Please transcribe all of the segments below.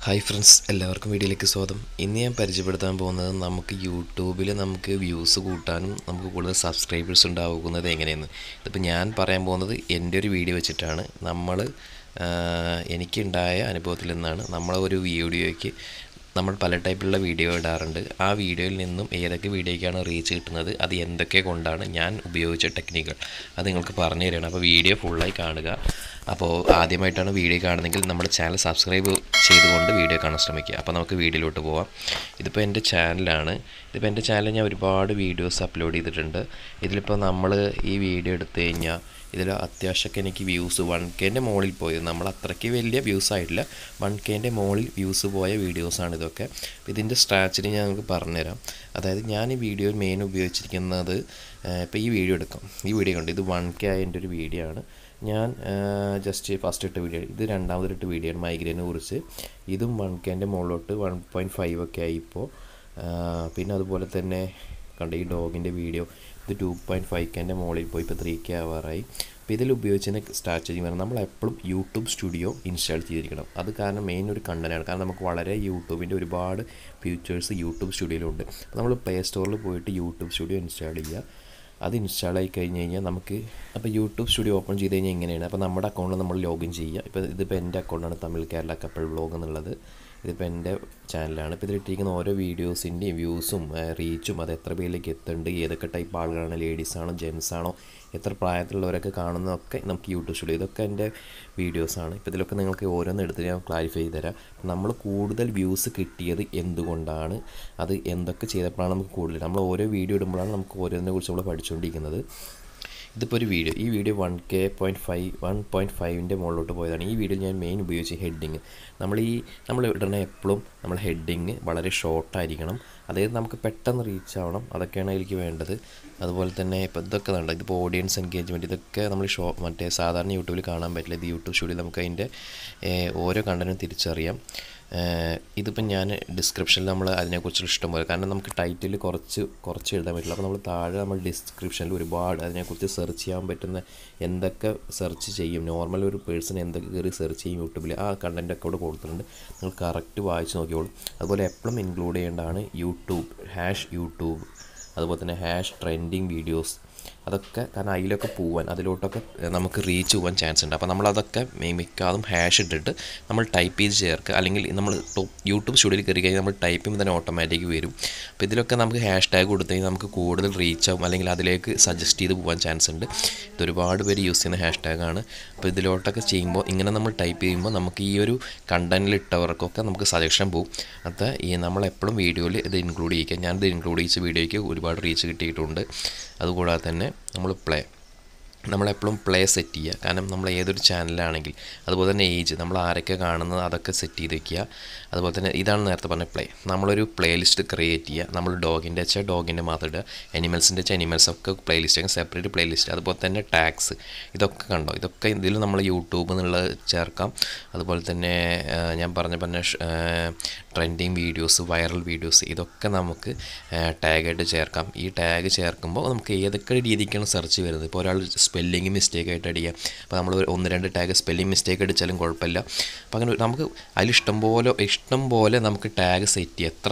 hi friends എല്ലാവർക്കും വീഡിയോയിലേക്ക് സ്വാഗതം ഇന്ന് ഞാൻ പരിചയപ്പെടുത്താൻ പോകുന്നത് നമുക്ക് യൂട്യൂബിൽ നമുക്ക് വ്യൂസ് കൂട്ടാനും നമുക്ക് കൂടുതൽ സബ്സ്ക്രൈബേഴ്സ് ഉണ്ടാകുന്നത് എങ്ങനെയെന്ന് ഇതിപ്പോൾ ഞാൻ പറയാൻ പോകുന്നത് എൻ്റെ ഒരു വീഡിയോ വെച്ചിട്ടാണ് നമ്മൾ എനിക്കുണ്ടായ അനുഭവത്തിൽ നിന്നാണ് നമ്മളെ ഒരു വീഡിയോയ്ക്ക് നമ്മൾ പല ടൈപ്പിലുള്ള വീഡിയോ ഇടാറുണ്ട് ആ വീഡിയോയിൽ നിന്നും ഏതൊക്കെ വീഡിയോയ്ക്കാണ് റീച്ച് കിട്ടുന്നത് അത് എന്തൊക്കെ കൊണ്ടാണ് ഞാൻ ഉപയോഗിച്ച ടെക്നിക്കുകൾ അത് നിങ്ങൾക്ക് പറഞ്ഞു തരികയാണ് അപ്പോൾ വീഡിയോ ഫുള്ളായി കാണുക അപ്പോൾ ആദ്യമായിട്ടാണ് വീഡിയോ കാണുന്നതെങ്കിൽ നമ്മുടെ ചാനൽ സബ്സ്ക്രൈബ് ചെയ്തുകൊണ്ട് വീഡിയോ കാണാൻ ശ്രമിക്കുക അപ്പോൾ നമുക്ക് വീഡിയോയിലോട്ട് പോവാം ഇതിപ്പോൾ എൻ്റെ ചാനലാണ് ഇതിപ്പോൾ എൻ്റെ ചാനലിൽ ഞാൻ ഒരുപാട് വീഡിയോസ് അപ്ലോഡ് ചെയ്തിട്ടുണ്ട് ഇതിലിപ്പോൾ നമ്മൾ ഈ വീഡിയോ എടുത്തു കഴിഞ്ഞാൽ ഇതിൽ അത്യാവശ്യമൊക്കെ എനിക്ക് വ്യൂസ് വൺ കെൻ്റെ മുകളിൽ പോയത് നമ്മൾ അത്രയ്ക്ക് വലിയ വ്യൂസ് ആയിട്ടില്ല വൺ കെൻ്റെ മുകളിൽ വ്യൂസ് പോയ വീഡിയോസാണ് ഇതൊക്കെ അപ്പോൾ ഇതിൻ്റെ സ്ട്രാറ്റജി ഞാൻ നിങ്ങൾക്ക് പറഞ്ഞുതരാം അതായത് ഞാൻ ഈ വീഡിയോ മെയിൻ ഉപയോഗിച്ചിരിക്കുന്നത് ഇപ്പോൾ ഈ വീഡിയോ എടുക്കാം ഈ വീഡിയോ കണ്ട് ഇത് വൺ കെ ആയ എൻ്റെ ഒരു വീഡിയോ ആണ് ഞാൻ ജസ്റ്റ് ഫസ്റ്റ് ഇട്ട വീഡിയോ ഇത് രണ്ടാമതിട്ട് വീഡിയോ ആണ് മൈഗ്രെയിനെ കുറിച്ച് ഇതും വൺ കെൻ്റെ മുകളിലോട്ട് വൺ പോയിൻറ്റ് ഫൈവ് ഒക്കെ ആയി ഇപ്പോൾ പിന്നെ അതുപോലെ തന്നെ കണ്ട ഈ ഡോഗിൻ്റെ വീഡിയോ ഇത് ടു പോയിൻറ്റ് ഫൈവ് കെൻ്റെ മുകളിൽ പോയി ഇപ്പോൾ ത്രീ കെ ആവാറായി അപ്പോൾ ഇതിൽ ഉപയോഗിച്ചതിന് സ്ട്രാറ്റജി പറഞ്ഞാൽ നമ്മൾ എപ്പോഴും യൂട്യൂബ് സ്റ്റുഡിയോ ഇൻസ്റ്റാൾ ചെയ്തിരിക്കണം അത് കാരണം മെയിൻ ഒരു കണ്ടനാണ് കാരണം നമുക്ക് വളരെ യൂട്യൂബിൻ്റെ ഒരുപാട് ഫീച്ചേഴ്സ് യൂട്യൂബ് സ്റ്റുഡിയോയിലുണ്ട് അപ്പോൾ നമ്മൾ പ്ലേ സ്റ്റോറിൽ പോയിട്ട് യൂട്യൂബ് സ്റ്റുഡിയോ ഇൻസ്റ്റാൾ ചെയ്യുക അത് ഇൻസ്റ്റാൾ ആയി കഴിഞ്ഞ് കഴിഞ്ഞാൽ നമുക്ക് അപ്പോൾ യൂട്യൂബ് സ്റ്റുഡിയോ ഓപ്പൺ ചെയ്ത് കഴിഞ്ഞാൽ എങ്ങനെയാണ് അപ്പോൾ നമ്മുടെ അക്കൗണ്ടിൽ നമ്മൾ ലോഗിൻ ചെയ്യുക ഇപ്പോൾ ഇതിപ്പോൾ എൻ്റെ അക്കൗണ്ടാണ് തമിഴ് കേരള കപ്പിൾ വ്ളോഗ് എന്നുള്ളത് ഇതിപ്പോൾ എൻ്റെ ചാനലാണ് ഇപ്പോൾ ഇതിലിട്ടിരിക്കുന്ന ഓരോ വീഡിയോസിൻ്റെയും വ്യൂസും റീച്ചും അത് എത്ര പേരിലേക്ക് എത്തുന്നുണ്ട് ഏതൊക്കെ ടൈപ്പ് ആളുകളാണ് ലേഡീസാണോ ജെൻസാണോ എത്ര പ്രായത്തിലുള്ളവരൊക്കെ കാണുന്നതൊക്കെ നമുക്ക് യൂട്യൂബ് സ്റ്റുഡിയോ ഇതൊക്കെ എൻ്റെ വീഡിയോസാണ് ഇപ്പോൾ ഇതിലൊക്കെ നിങ്ങൾക്ക് ഓരോന്ന് എടുത്ത് ഞാൻ ക്ലാരിഫൈ ചെയ്ത് തരാം നമ്മൾ കൂടുതൽ വ്യൂസ് കിട്ടിയത് എന്തുകൊണ്ടാണ് അത് എന്തൊക്കെ ചെയ്തപ്പോഴാണ് നമുക്ക് കൂടുതൽ നമ്മൾ ഓരോ വീഡിയോ ഇടുമ്പോഴാണ് നമുക്ക് ഓരോന്നിനെ കുറിച്ച് നമ്മൾ പഠിച്ചുകൊണ്ടിരിക്കുന്നത് ഇതിപ്പോൾ ഒരു വീഡിയോ ഈ video one K point five one point ഫൈവിൻ്റെ മുകളിലോട്ട് പോയതാണ് ഈ വീഡിയോ ഞാൻ മെയിൻ ഉപയോഗിച്ച് ഹെഡിങ് നമ്മൾ ഈ നമ്മൾ ഇടുന്ന എപ്പോഴും നമ്മൾ ഹെഡിങ് വളരെ ഷോർട്ടായിരിക്കണം അതായത് നമുക്ക് പെട്ടെന്ന് റീച്ച് ആവണം അതൊക്കെയാണ് എനിക്ക് വേണ്ടത് അതുപോലെ തന്നെ ഇപ്പോൾ ഇതൊക്കെ ഉണ്ട് ഇതിപ്പോൾ ഓഡിയൻസ് എൻഗേജ്മെൻറ്റ് ഇതൊക്കെ നമ്മൾ ഷോ മറ്റേ സാധാരണ യൂട്യൂബിൽ കാണാൻ പറ്റില്ല ഇത് യൂട്യൂബ് സ്റ്റുഡിയോ നമുക്ക് അതിൻ്റെ ഓരോ കണ്ടൻറ്റും തിരിച്ചറിയാം ഇതിപ്പം ഞാൻ ഡിസ്ക്രിപ്ഷനിൽ നമ്മൾ അതിനെക്കുറിച്ച് ഇഷ്ടം പോലെ കാരണം നമുക്ക് ടൈറ്റിൽ കുറച്ച് കുറച്ച് എഴുതാൻ പറ്റില്ല അപ്പോൾ നമ്മൾ താഴെ നമ്മൾ ഡിസ്ക്രിപ്ഷനിൽ ഒരുപാട് അതിനെക്കുറിച്ച് സെർച്ച് ചെയ്യാൻ പറ്റുന്ന എന്തൊക്കെ സെർച്ച് ചെയ്യും നോർമൽ ഒരു പേഴ്സൺ എന്തൊക്കെ കയറി സെർച്ച് ചെയ്യും യൂട്യൂബിൽ ആ കണ്ടൻറ്റൊക്കെ ഇവിടെ കൊടുത്തിട്ടുണ്ട് നിങ്ങൾ കറക്റ്റ് വായിച്ച് നോക്കിയോളൂ അതുപോലെ എപ്പോഴും ഇൻക്ലൂഡ് ചെയ്യേണ്ടതാണ് യൂട്യൂബ് ഹാഷ് യൂട്യൂബ് അതുപോലെ തന്നെ ഹാഷ് ട്രെൻഡിങ് വീഡിയോസ് അതൊക്കെ കാരണം അതിലൊക്കെ പോവാൻ അതിലോട്ടൊക്കെ നമുക്ക് റീച്ച് പോകാൻ ചാൻസ് ഉണ്ട് അപ്പോൾ നമ്മളതൊക്കെ മിക്കാതും ഹാഷ് ഇട്ടിട്ട് നമ്മൾ ടൈപ്പ് ചെയ്ത് ചേർക്കുക അല്ലെങ്കിൽ നമ്മൾ യൂട്യൂബ് സ്റ്റുഡിയോയിൽ കയറി കഴിഞ്ഞാൽ നമ്മൾ ടൈപ്പ് ചെയ്യുമ്പോൾ തന്നെ ഓട്ടോമാറ്റിക് വരും അപ്പോൾ ഇതിലൊക്കെ നമുക്ക് ഹാഷ് ടാഗ് കൊടുത്തു കഴിഞ്ഞാൽ നമുക്ക് കൂടുതൽ റീച്ച് ആവും അല്ലെങ്കിൽ അതിലേക്ക് സജസ്റ്റ് ചെയ്ത് പോകാൻ ചാൻസ് ഉണ്ട് ഇത് ഒരുപാട് പേര് യൂസ് ചെയ്യുന്ന ഹാഷ് ടാഗാണ് അപ്പോൾ ഇതിലോട്ടൊക്കെ ചെയ്യുമ്പോൾ ഇങ്ങനെ നമ്മൾ ടൈപ്പ് ചെയ്യുമ്പോൾ നമുക്ക് ഈ ഒരു കണ്ടൻറ്റിൽ ഇട്ടവർക്കൊക്കെ നമുക്ക് സജഷൻ പോകും അത് ഈ നമ്മളെപ്പോഴും വീഡിയോയിൽ ഇത് ഇൻക്ലൂഡ് ചെയ്യിക്കുക ഞാനിത് ഇൻക്ലൂഡ് ചെയ്യിച്ച വീഡിയോയ്ക്ക് ഒരുപാട് റീച്ച് കിട്ടിയിട്ടുണ്ട് അതുകൂടാതെ തന്നെ നമ്മൾ പ്ലേ നമ്മളെപ്പോഴും പ്ലേ സെറ്റ് ചെയ്യുക കാരണം നമ്മൾ ഏതൊരു ചാനലാണെങ്കിൽ അതുപോലെ തന്നെ ഏജ് നമ്മൾ ആരൊക്കെ കാണുന്നത് അതൊക്കെ സെറ്റ് ചെയ്ത് വെക്കുക അതുപോലെ തന്നെ ഇതാണ് നേരത്തെ പറഞ്ഞ പ്ലേ നമ്മളൊരു പ്ലേ ലിസ്റ്റ് ക്രിയേറ്റ് ചെയ്യുക നമ്മൾ ഡോഗിൻ്റെ വെച്ചാൽ ഡോഗിൻ്റെ മാത്രം ഇടുക അനിമൽസിൻ്റെ വെച്ചാൽ അനിമൽസ് ഒക്കെ play list separate play list അതുപോലെ തന്നെ ടാക്സ് ഇതൊക്കെ കണ്ടോ ഇതൊക്കെ ഇതിൽ നമ്മൾ യൂട്യൂബ് എന്നുള്ളത് ചേർക്കാം അതുപോലെ തന്നെ ഞാൻ പറഞ്ഞ പറഞ്ഞ ട്രെൻഡിങ് വീഡിയോസ് വൈറൽ വീഡിയോസ് ഇതൊക്കെ നമുക്ക് ടാഗായിട്ട് ചേർക്കാം ഈ ടാഗ് ചേർക്കുമ്പോൾ നമുക്ക് ഏതൊക്കെ രീതിക്കാണ് സെർച്ച് വരുന്നത് ഇപ്പോൾ ഒരാൾ സ്പെല്ലിങ് മിസ്റ്റേക്ക് ആയിട്ട് അടിക്കുക അപ്പോൾ നമ്മൾ ഒന്ന് രണ്ട് ടാഗ് സ്പെല്ലിംഗ് മിസ്റ്റേക്ക് അടിച്ചാലും കുഴപ്പമില്ല അപ്പോൾ അങ്ങനെ നമുക്ക് അതിൽ ഇഷ്ടം പോലെ ഇഷ്ടം പോലെ നമുക്ക് ടാഗ് സെറ്റ് ചെയ്യാം എത്ര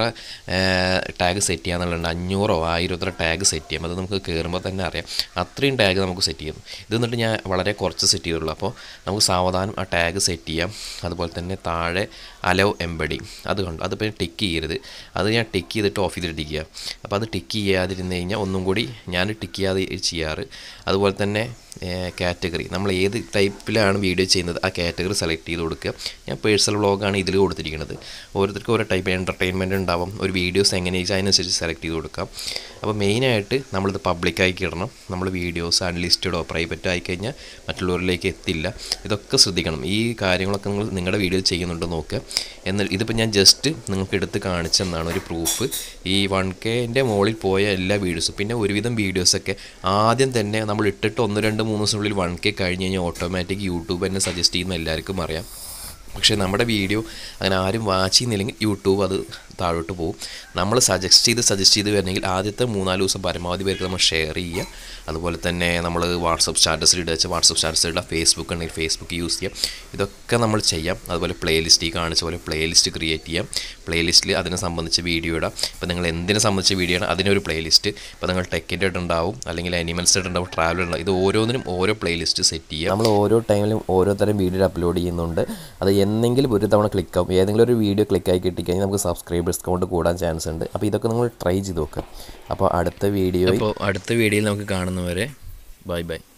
ടാഗ് സെറ്റ് ചെയ്യാന്നുള്ളത് അഞ്ഞൂറോ ആയിരം എത്ര ടാഗ് സെറ്റ് ചെയ്യാം അത് നമുക്ക് കയറുമ്പോൾ തന്നെ അറിയാം അത്രയും ടാഗ് നമുക്ക് സെറ്റ് ചെയ്യും ഇത് എന്നിട്ട് ഞാൻ വളരെ കുറച്ച് സെറ്റ് ചെയ്തുള്ളൂ അപ്പോൾ നമുക്ക് സാവധാനം ആ ടാഗ് സെറ്റ് ചെയ്യാം അതുപോലെ തന്നെ താഴെ അലോ എംബഡി അത് കണ്ടു അതിപ്പോൾ ടിക്ക് ചെയ്യരുത് അത് ഞാൻ ടിക്ക് ചെയ്തിട്ട് ഓഫ് ചെയ്തിട്ടിരിക്കുക അപ്പോൾ അത് ടിക്ക് ചെയ്യാതിരുന്ന് കഴിഞ്ഞാൽ ഒന്നും കൂടി ഞാൻ ടിക്ക് ചെയ്യാതെ ചെയ്യാറ് അതുപോലെ തന്നെ കാറ്റഗറി നമ്മൾ ഏത് ടൈപ്പിലാണ് വീഡിയോ ചെയ്യുന്നത് ആ കാറ്റഗറി സെലക്ട് ചെയ്ത് കൊടുക്കുക ഞാൻ പേഴ്സണൽ വ്ളോഗാണ് ഇതിൽ കൊടുത്തിരിക്കുന്നത് ഓരോരുത്തർക്കും ഓരോ ടൈപ്പ് എൻ്റർടൈൻമെൻറ്റ് ഉണ്ടാവും ഒരു വീഡിയോസ് എങ്ങനെ വെച്ചാൽ അതിനനുസരിച്ച് സെലക്ട് ചെയ്ത് കൊടുക്കാം അപ്പോൾ മെയിനായിട്ട് നമ്മളിത് പബ്ലിക്കാക്കി ഇടണം നമ്മൾ വീഡിയോസ് അൺലിസ്റ്റഡോ പ്രൈവറ്റ് ആയി കഴിഞ്ഞാൽ മറ്റുള്ളവരിലേക്ക് എത്തില്ല ഇതൊക്കെ ശ്രദ്ധിക്കണം ഈ കാര്യങ്ങളൊക്കെ നിങ്ങൾ നിങ്ങളുടെ വീഡിയോ ചെയ്യുന്നുണ്ടോ നോക്കുക എന്നാൽ ഇതിപ്പോൾ ഞാൻ ജസ്റ്റ് നിങ്ങൾക്ക് എടുത്ത് കാണിച്ചെന്നാണ് ഒരു പ്രൂഫ് ഈ വൺ കെൻ്റെ മുകളിൽ പോയ എല്ലാ വീഡിയോസും പിന്നെ ഒരുവിധം വീഡിയോസൊക്കെ ആദ്യം തന്നെ നമ്മൾ ഇട്ടിട്ട് ഒന്ന് രണ്ട് മൂന്ന് ദിവസത്തിനുള്ളിൽ വൺ കെ കഴിഞ്ഞ് കഴിഞ്ഞാൽ ഓട്ടോമാറ്റിക് യൂട്യൂബ് തന്നെ സജസ്റ്റ് ചെയ്യുന്ന എല്ലാവർക്കും അറിയാം പക്ഷേ നമ്മുടെ വീഡിയോ അങ്ങനെ ആരും വാച്ച് ചെയ്യുന്നില്ലെങ്കിൽ യൂട്യൂബ് അത് താഴോട്ട് പോകും നമ്മൾ സജസ്റ്റ് ചെയ്ത് സജസ്റ്റ് ചെയ്ത് വരണമെങ്കിൽ ആദ്യത്തെ മൂന്നാല് ദിവസം പരമാവധി പേർക്ക് നമ്മൾ ഷെയർ ചെയ്യുക അതുപോലെ തന്നെ നമ്മൾ വാട്സപ്പ് സ്റ്റാറ്റസിൽ ഇടുക വെച്ചാൽ വാട്സപ്പ് സ്റ്റാറ്റസ് ഇടുക ഫേസ്ബുക്ക് ഉണ്ടെങ്കിൽ ഫേസ്ബുക്ക് യൂസ് ചെയ്യാം ഇതൊക്കെ നമ്മൾ ചെയ്യാം അതുപോലെ പ്ലേലിസ്റ്റ് ഈ കാണിച്ച പോലെ പ്ലേലിസ്റ്റ് ക്രിയേറ്റ് ചെയ്യാം പ്ലേലിസ്റ്റിൽ അതിനെ സംബന്ധിച്ച് വീഡിയോ ഇടാം ഇപ്പോൾ നിങ്ങൾ എന്തിനെ സംബന്ധിച്ച് വീഡിയോ ആണ് അതിനൊരു പ്ലേലിസ്റ്റ് ഇപ്പോൾ നിങ്ങൾ ടെക്കിൻ്റെ ഉണ്ടാവും അല്ലെങ്കിൽ അനിമൽസ് ഉണ്ടാവും ട്രാവൽ ഉണ്ടാവും ഇത് ഓരോന്നിനും ഓരോ പ്ലേലിസ്റ്റ് സെറ്റ് ചെയ്യുക നമ്മൾ ഓരോ ടൈമിലും ഓരോ തരം വീഡിയോ അപ്ലോഡ് ചെയ്യുന്നുണ്ട് അത് എന്തെങ്കിലും ഒരു തവണ ക്ലിക്ക് ആവും ഏതെങ്കിലും ഒരു വീഡിയോ ക്ലിക്കായി കിട്ടിക്കഴിഞ്ഞാൽ നമുക്ക് സബ്സ്ക്രൈബേഴ്സ് കൗണ്ട് കൂടാൻ ചാൻസ് ഉണ്ട് അപ്പോൾ ഇതൊക്കെ നിങ്ങൾ ട്രൈ ചെയ്ത് നോക്കുക അപ്പോൾ അടുത്ത വീഡിയോ അപ്പോൾ അടുത്ത വീഡിയോയിൽ നമുക്ക് കാണുന്നവരെ ബൈ ബൈ